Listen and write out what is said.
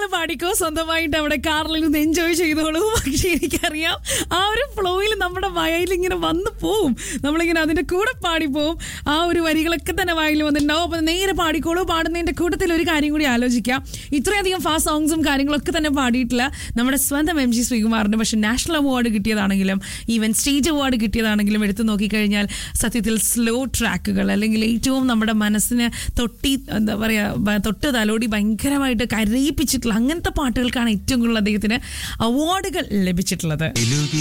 നിങ്ങൾ പാടിക്കോ സ്വന്തമായിട്ട് അവിടെ കാറിൽ നിന്ന് എൻജോയ് ചെയ്തോളൂ പക്ഷെ എനിക്കറിയാം ആ ഒരു ഫ്ലോയിൽ നമ്മുടെ വയലിൽ ഇങ്ങനെ വന്നു പോവും നമ്മളിങ്ങനെ അതിന്റെ കൂടെ പാടിപ്പോവും ആ ഒരു വരികളൊക്കെ തന്നെ വയലിൽ വന്നിട്ടുണ്ടാവും അപ്പൊ നേരെ പാടിക്കോളൂ പാടുന്നതിന്റെ കൂട്ടത്തിൽ ഒരു കാര്യം കൂടി ആലോചിക്കാം ഇത്രയധികം ഫാസ്റ്റ് സോങ്സും കാര്യങ്ങളൊക്കെ തന്നെ പാടിയിട്ടില്ല നമ്മുടെ സ്വന്തം എം ജി ശ്രീകുമാറിന് പക്ഷെ നാഷണൽ അവാർഡ് കിട്ടിയതാണെങ്കിലും ഈവൻ സ്റ്റേജ് അവാർഡ് കിട്ടിയതാണെങ്കിലും എടുത്തു നോക്കിക്കഴിഞ്ഞാൽ സത്യത്തിൽ സ്ലോ ട്രാക്കുകൾ അല്ലെങ്കിൽ ഏറ്റവും നമ്മുടെ മനസ്സിന് തൊട്ടി എന്താ പറയാ ബ- തൊട്ട് തലോടി ഭയങ്കരമായിട്ട് കരയിപ്പിച്ചിട്ടുള്ള അങ്ങനത്തെ പാട്ടുകൾക്കാണ് ഏറ്റവും കൂടുതൽ അദ്ദേഹത്തിന് അവാർഡുകൾ ലഭിച്ചിട്ടുള്ളത് എലുകി